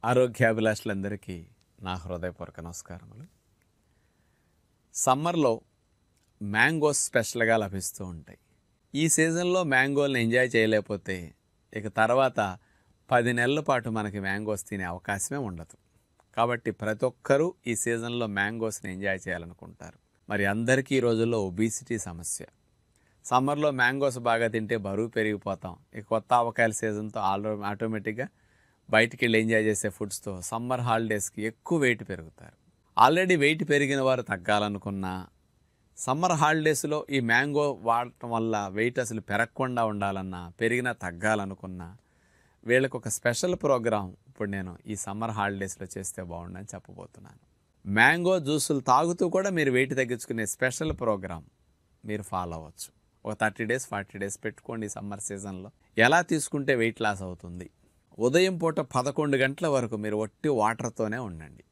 ఆరోగ్యాభిలాషులందరికీ నా హృదయపూర్వక నమస్కారములు సమ్మర్లో మ్యాంగోస్ స్పెషల్గా లభిస్తూ ఉంటాయి ఈ సీజన్లో మ్యాంగోల్ని ఎంజాయ్ చేయలేకపోతే ఇక తర్వాత పది నెలల పాటు మనకి మ్యాంగోస్ తినే అవకాశమే ఉండదు కాబట్టి ప్రతి ఒక్కరూ ఈ సీజన్లో మ్యాంగోస్ని ఎంజాయ్ చేయాలనుకుంటారు మరి అందరికీ ఈ రోజుల్లో ఒబీసిటీ సమస్య సమ్మర్లో మ్యాంగోస్ బాగా తింటే బరువు పెరిగిపోతాం ఇక కొత్త ఆవకాయల సీజన్తో ఆల్రో ఆటోమేటిక్గా బయటికి వెళ్ళి ఎంజాయ్ చేసే ఫుడ్స్తో సమ్మర్ హాలిడేస్కి ఎక్కువ వెయిట్ పెరుగుతారు ఆల్రెడీ వెయిట్ పెరిగిన వారు తగ్గాలనుకున్నా సమ్మర్ హాలిడేస్లో ఈ మ్యాంగో వాడటం వల్ల వెయిట్ అసలు పెరగకుండా ఉండాలన్నా పెరిగినా తగ్గాలనుకున్నా వీళ్ళకి ఒక స్పెషల్ ప్రోగ్రాం ఇప్పుడు నేను ఈ సమ్మర్ హాలిడేస్లో చేస్తే బాగుండని చెప్పబోతున్నాను మ్యాంగో జ్యూసులు తాగుతూ కూడా మీరు వెయిట్ తగ్గించుకునే స్పెషల్ ప్రోగ్రాం మీరు ఫాలో అవ్వచ్చు ఒక థర్టీ డేస్ ఫార్టీ డేస్ పెట్టుకోండి ఈ సమ్మర్ సీజన్లో ఎలా తీసుకుంటే వెయిట్ లాస్ అవుతుంది ఉదయం పూట పదకొండు గంటల వరకు మీరు ఒట్టి వాటర్తోనే ఉండండి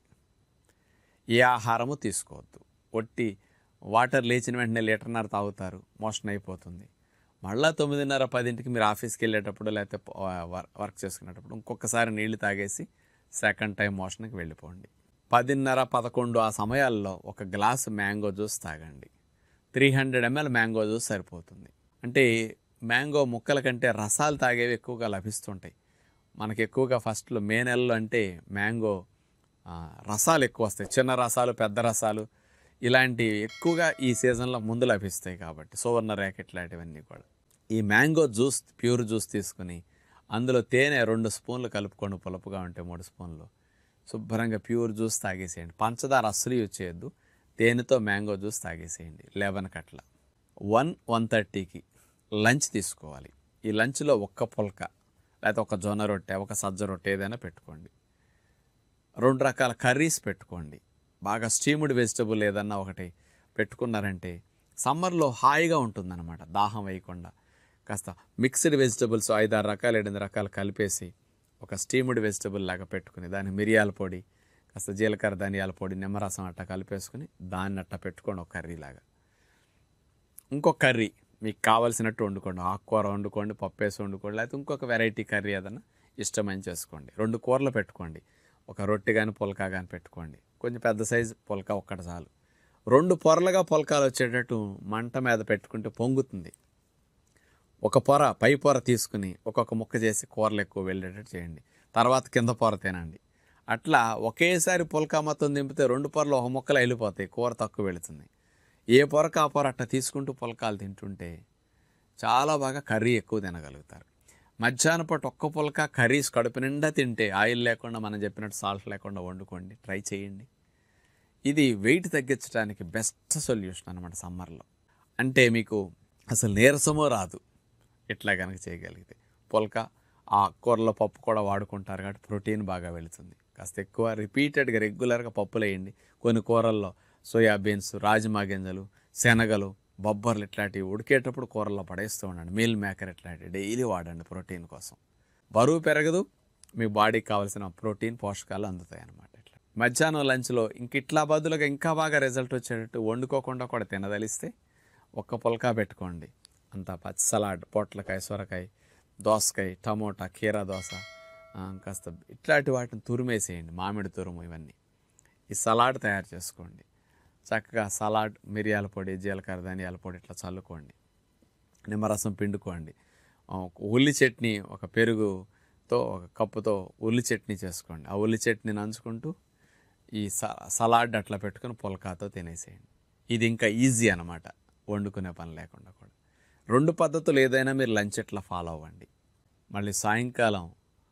ఏ ఆహారము తీసుకోవద్దు ఒట్టి వాటర్ లేచిన వెంటనే లీటర్న్నర తాగుతారు మోషన్ అయిపోతుంది మళ్ళా తొమ్మిదిన్నర పదింటికి మీరు ఆఫీస్కి వెళ్ళేటప్పుడు లేకపోతే ప- వర్- వర్క్ చేసుకునేటప్పుడు ఇంకొకసారి నీళ్లు తాగేసి సెకండ్ టైం మోషన్కి వెళ్ళిపోండి పదిన్నర పదకొండు ఆ సమయాల్లో ఒక గ్లాసు మ్యాంగో జ్యూస్ తాగండి three hundred ML mango juice సరిపోతుంది అంటే మ్యాంగో ముక్కల కంటే రసాలు తాగేవి ఎక్కువగా లభిస్తుంటాయి మనకి ఎక్కువగా ఫస్ట్లో మే నెలలో అంటే మ్యాంగో ఆ, రసాలు ఎక్కువ వస్తాయి చిన్న రసాలు పెద్ద రసాలు ఇలాంటివి ఎక్కువగా ఈ సీజన్లో ముందు లభిస్తాయి కాబట్టి సువర్ణ ర్యాకెట్ లాంటివన్నీ కూడా ఈ మ్యాంగో జ్యూస్ ప్యూర్ జ్యూస్ తీసుకుని అందులో తేనె రెండు స్పూన్లు కలుపుకోండి పులుపుగా ఉంటే మూడు స్పూన్లు శుభ్రంగా ప్యూర్ జ్యూస్ తాగేసేయండి పంచదార అస్సలు యూజ్ చేయొద్దు తేనెతో మ్యాంగో జ్యూస్ తాగేసేయండి లెవెన్ కట్ల వన్ వన్ థర్టీకి లంచ్ తీసుకోవాలి ఈ లంచ్లో ఒక్క పుల్క లేకపోతే ఒక జొన్న రొట్టె ఒక సజ్జ రొట్టె ఏదైనా పెట్టుకోండి రెండు రకాల కర్రీస్ పెట్టుకోండి బాగా స్టీమ్డ్ వెజిటబుల్ ఏదన్నా ఒకటి పెట్టుకున్నారంటే సమ్మర్లో హాయిగా ఉంటుందన్నమాట దాహం వేయకుండా కాస్త మిక్స్డ్ వెజిటబుల్స్ ఐదారు రకాలు ఎనిమిది రకాలు కలిపేసి ఒక స్టీమ్డ్ వెజిటబుల్ లాగా పెట్టుకుని దాని మిరియాల పొడి కాస్త జీలకర్ర ధనియాల పొడి నిమ్మరసం అట్ట కలిపేసుకుని దాన్ని అట్ట పెట్టుకోండి ఒక కర్రీ లాగా ఇంకొక కర్రీ మీకు కావాల్సినట్టు వండుకోండి ఆకుకూర వండుకోండి పప్పు వేసి వండుకోండి లేకపోతే ఇంకొక వెరైటీ కర్రీ ఏదైనా ఇష్టమని చేసుకోండి రెండు కూరలు పెట్టుకోండి ఒక రొట్టె కానీ పుల్కా కానీ పెట్టుకోండి కొంచెం పెద్ద సైజు పుల్కా ఒక్కటి చాలు రెండు పొరలుగా పుల్కాలు వచ్చేటట్టు మంట మీద పెట్టుకుంటే పొంగుతుంది ఒక పొర పై పొర తీసుకుని ఒక్కొక్క ముక్క చేసి కూరలు ఎక్కువ వెళ్ళేటట్టు చేయండి తర్వాత కింద పొర తినండి అట్లా ఒకేసారి పుల్కా మొత్తం దింపితే రెండు పొరలు ఒక ముక్కలు వెళ్ళిపోతాయి కూర తక్కువ వెళుతుంది ఏ పొరకు ఆ పొర అట్లా తీసుకుంటూ పుల్కాలు తింటుంటే చాలా బాగా కర్రీ ఎక్కువ తినగలుగుతారు మధ్యాహ్నం పూట ఒక్క పుల్క కర్రీస్ కడుపు నిండా తింటే ఆయిల్ లేకుండా మనం చెప్పినట్టు సాల్ట్ లేకుండా వండుకోండి ట్రై చేయండి ఇది వెయిట్ తగ్గించడానికి బెస్ట్ సొల్యూషన్ అనమాట సమ్మర్లో అంటే మీకు అసలు నీరసమో రాదు ఇట్లా కనుక చేయగలిగితే పుల్క ఆ కూరలో పప్పు కూడా వాడుకుంటారు కాబట్టి ప్రోటీన్ బాగా వెళుతుంది కాస్త ఎక్కువ రిపీటెడ్గా రెగ్యులర్గా పప్పులు వేయండి కొన్ని కూరల్లో సోయాబీన్స్ రాజ్మా గింజలు శనగలు బొబ్బర్లు ఇట్లాంటివి ఉడికేటప్పుడు కూరల్లో పడేస్తూ ఉండండి మీల్ మేకర్ ఇట్లాంటివి డైలీ వాడండి ప్రోటీన్ కోసం బరువు పెరగదు మీ బాడీకి కావాల్సిన ప్రోటీన్ పోషకాలు అందుతాయి అన్నమాట ఇట్లా మధ్యాహ్నం లంచ్లో ఇంక ఇట్లా బదులుగా ఇంకా బాగా రిజల్ట్ వచ్చేటట్టు వండుకోకుండా కూడా తినదలిస్తే ఒక్క పుల్కా పెట్టుకోండి అంతా పచ్చి సలాడ్ పొట్లకాయ సొరకాయ దోసకాయ టమోటా కీరా దోస ఆ, కాస్త ఇట్లాంటి వాటిని తురిమేసేయండి మామిడి తురుము ఇవన్నీ ఈ సలాడ్ తయారు చేసుకోండి చక్కగా సలాడ్ మిరియాల పొడి జీలకర్ర ధనియాల పొడి ఇట్లా చల్లుకోండి నిమ్మరసం పిండుకోండి ఆ, ఒక ఉల్లి చట్నీ ఒక పెరుగుతో ఒక కప్పుతో ఉల్లి చట్నీ చేసుకోండి ఆ ఉల్లి చట్నీ నంచుకుంటూ ఈ స సలాడ్ అట్లా పెట్టుకుని పుల్కాతో తినేసేయండి ఇది ఇంకా ఈజీ అనమాట వండుకునే పని లేకుండా కూడా రెండు పద్ధతులు ఏదైనా మీరు లంచ్ ఇట్లా ఫాలో అవ్వండి మళ్ళీ సాయంకాలం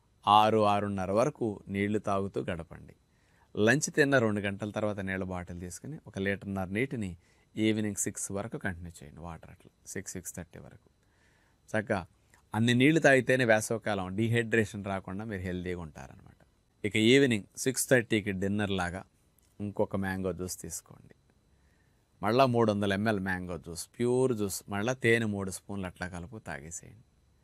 ఆరు ఆరున్నర వరకు నీళ్లు తాగుతూ గడపండి లంచ్ తిన్న రెండు గంటల తర్వాత నీళ్ళ బాటిల్ తీసుకుని ఒక లీటర్న్నర నీటిని ఈవినింగ్ సిక్స్ వరకు కంటిన్యూ చేయండి వాటర్ అట్లా సిక్స్ సిక్స్ థర్టీ వరకు చక్కగా అన్ని నీళ్లు తాగితేనే వేసవకాలం డీహైడ్రేషన్ రాకుండా మీరు హెల్తీగా ఉంటారనమాట ఇక ఈవినింగ్ సిక్స్ థర్టీకి డిన్నర్ లాగా ఇంకొక మ్యాంగో జ్యూస్ తీసుకోండి మళ్ళీ మూడు వందల ML mango juice pure juice మళ్ళీ తేనె మూడు స్పూన్లు అట్లా కలుపు తాగేసేయండి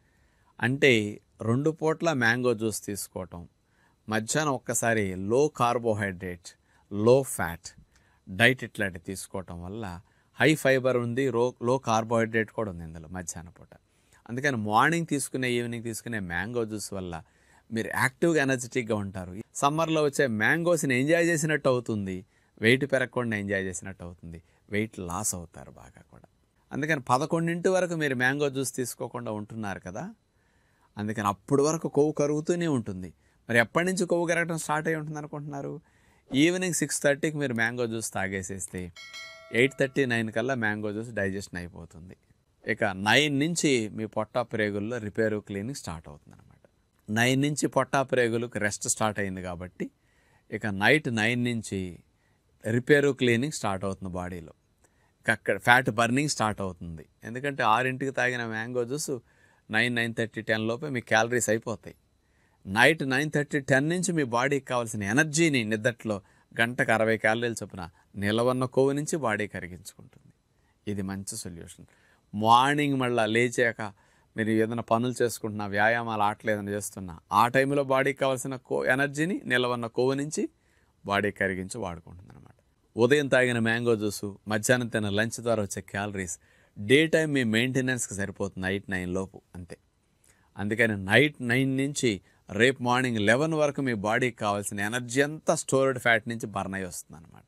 అంటే రెండు పూట్ల మ్యాంగో జ్యూస్ తీసుకోవటం మధ్యాహ్నం ఒక్కసారి లో కార్బోహైడ్రేట్ లో ఫ్యాట్ డైట్ ఇట్లాంటివి తీసుకోవటం వల్ల హై ఫైబర్ ఉంది లో లో కార్బోహైడ్రేట్ కూడా ఉంది ఇందులో మధ్యాహ్నం పూట అందుకని మార్నింగ్ తీసుకునే ఈవినింగ్ తీసుకునే మ్యాంగో జ్యూస్ వల్ల మీరు యాక్టివ్గా ఎనర్జెటిక్గా ఉంటారు సమ్మర్లో వచ్చే మ్యాంగోస్ని ఎంజాయ్ చేసినట్టు అవుతుంది వెయిట్ పెరగకుండా ఎంజాయ్ చేసినట్టు అవుతుంది వెయిట్ లాస్ అవుతారు బాగా కూడా అందుకని పదకొండింటి వరకు మీరు మ్యాంగో జ్యూస్ తీసుకోకుండా ఉంటున్నారు కదా అందుకని అప్పుడు వరకు కొవ్వు కరుగుతూనే ఉంటుంది మరి ఎప్పటి నుంచి కొవ్వు కరగడం స్టార్ట్ అయి ఉంటుంది అనుకుంటున్నారు ఈవినింగ్ సిక్స్ థర్టీకి మీరు మ్యాంగో జ్యూస్ తాగేసేస్తే ఎయిట్ థర్టీ నైన్ కల్లా మ్యాంగో జ్యూస్ డైజెషన్ అయిపోతుంది ఇక నైన్ నుంచి మీ పొట్టా ప్రేగుల్లో రిపేరు క్లీనింగ్ స్టార్ట్ అవుతుంది అనమాట నైన్ నుంచి పొట్టా ప్రేగులకు రెస్ట్ స్టార్ట్ అయింది కాబట్టి ఇక నైట్ నైన్ నుంచి రిపేరు క్లీనింగ్ స్టార్ట్ అవుతుంది బాడీలో ఇక అక్కడ ఫ్యాట్ బర్నింగ్ స్టార్ట్ అవుతుంది ఎందుకంటే ఆరింటికి తాగిన mango juice nine nine thirty ten లోపే మీ క్యాలరీస్ అయిపోతాయి నైట్ నైన్ థర్టీ టెన్ నుంచి మీ బాడీకి కావాల్సిన ఎనర్జీని నిద్దట్లో గంటకు అరవై క్యాలరీలు చొప్పున నిలవన్న కొవ్వు నుంచి బాడీ కరిగించుకుంటుంది ఇది మంచి సొల్యూషన్ మార్నింగ్ మళ్ళీ లేచాక మీరు ఏదైనా పనులు చేసుకుంటున్నా వ్యాయామాలు ఆటలు ఏదైనా చేస్తున్నా ఆ టైంలో బాడీకి కావాల్సిన కో ఎనర్జీని నిలవన్న కొవ్వు నుంచి బాడీ కరిగించి వాడుకుంటుంది అనమాట ఉదయం తాగిన మ్యాంగో జ్యూసు మధ్యాహ్నం తిన్న లంచ్ ద్వారా వచ్చే క్యాలరీస్ డే టైం మీ మెయింటెనెన్స్కి సరిపోతుంది నైట్ నైన్ లోపు అంతే అందుకని నైట్ నైన్ నుంచి రేపు మార్నింగ్ లెవెన్ వరకు మీ బాడీకి కావాల్సిన ఎనర్జీ అంతా స్టోర్డ్ ఫ్యాట్ నుంచి బర్న్ అయ్యి వస్తుంది అనమాట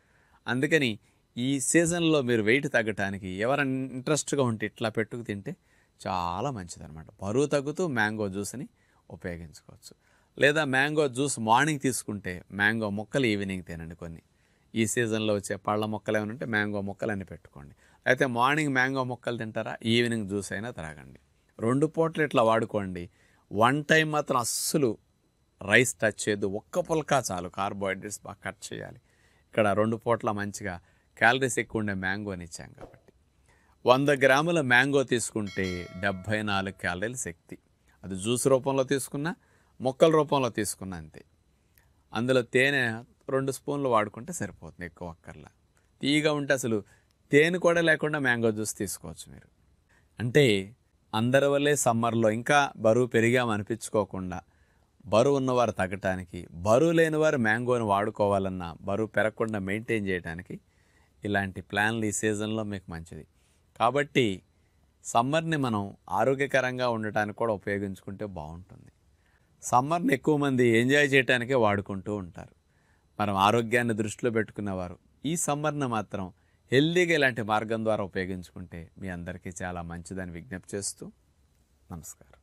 అందుకని ఈ సీజన్లో మీరు వెయిట్ తగ్గటానికి ఎవరైనా ఇంట్రెస్ట్గా ఉంటే ఇట్లా పెట్టుకు తింటే చాలా మంచిదన్నమాట బరువు తగ్గుతూ మ్యాంగో జ్యూస్ని ఉపయోగించుకోవచ్చు లేదా మ్యాంగో జ్యూస్ మార్నింగ్ తీసుకుంటే మ్యాంగో మొక్కలు ఈవినింగ్ తినండి కొన్ని ఈ సీజన్లో వచ్చే పళ్ళ మొక్కలు ఏమైనా ఉంటే మ్యాంగో మొక్కలు అని పెట్టుకోండి అయితే మార్నింగ్ మ్యాంగో మొక్కలు తింటారా ఈవినింగ్ జ్యూస్ అయినా త్రాగండి రెండు పూటలు ఇట్లా వాడుకోండి వన్ టైం మాత్రం అస్సలు రైస్ టచ్ చేయొద్దు ఒక్క పుల్కా చాలు కార్బోహైడ్రేట్స్ బాగా కట్ చేయాలి ఇక్కడ రెండు పూట్ల మంచిగా క్యాలరీస్ ఎక్కువ ఉండే మ్యాంగోని ఇచ్చాం కాబట్టి వంద గ్రాముల మ్యాంగో తీసుకుంటే డెబ్భై నాలుగు క్యాలరీల శక్తి అది జ్యూస్ రూపంలో తీసుకున్నా మొక్కల రూపంలో తీసుకున్నా అంతే అందులో తేనె రెండు స్పూన్లు వాడుకుంటే సరిపోతుంది ఎక్కువ అక్కర్లా తీగా ఉంటే అసలు తేనె కూడా లేకుండా మ్యాంగో జ్యూస్ తీసుకోవచ్చు మీరు అంటే అందరి వల్లే సమ్మర్లో ఇంకా బరువు పెరిగామనిపించుకోకుండా బరువు ఉన్నవారు తగ్గటానికి బరువు లేని వారు మ్యాంగోని వాడుకోవాలన్నా బరువు పెరగకుండా మెయింటైన్ చేయడానికి ఇలాంటి ప్లాన్లు ఈ సీజన్లో మీకు మంచిది కాబట్టి సమ్మర్ని మనం ఆరోగ్యకరంగా ఉండటానికి కూడా ఉపయోగించుకుంటే బాగుంటుంది సమ్మర్ని ఎక్కువ మంది ఎంజాయ్ చేయడానికే వాడుకుంటూ ఉంటారు మనం ఆరోగ్యాన్ని దృష్టిలో పెట్టుకున్నవారు ఈ సమ్మర్ని మాత్రం హెల్దీగా ఇలాంటి మార్గం ద్వారా ఉపయోగించుకుంటే మీ అందరికీ చాలా మంచిదని విజ్ఞప్తి చేస్తూ నమస్కారం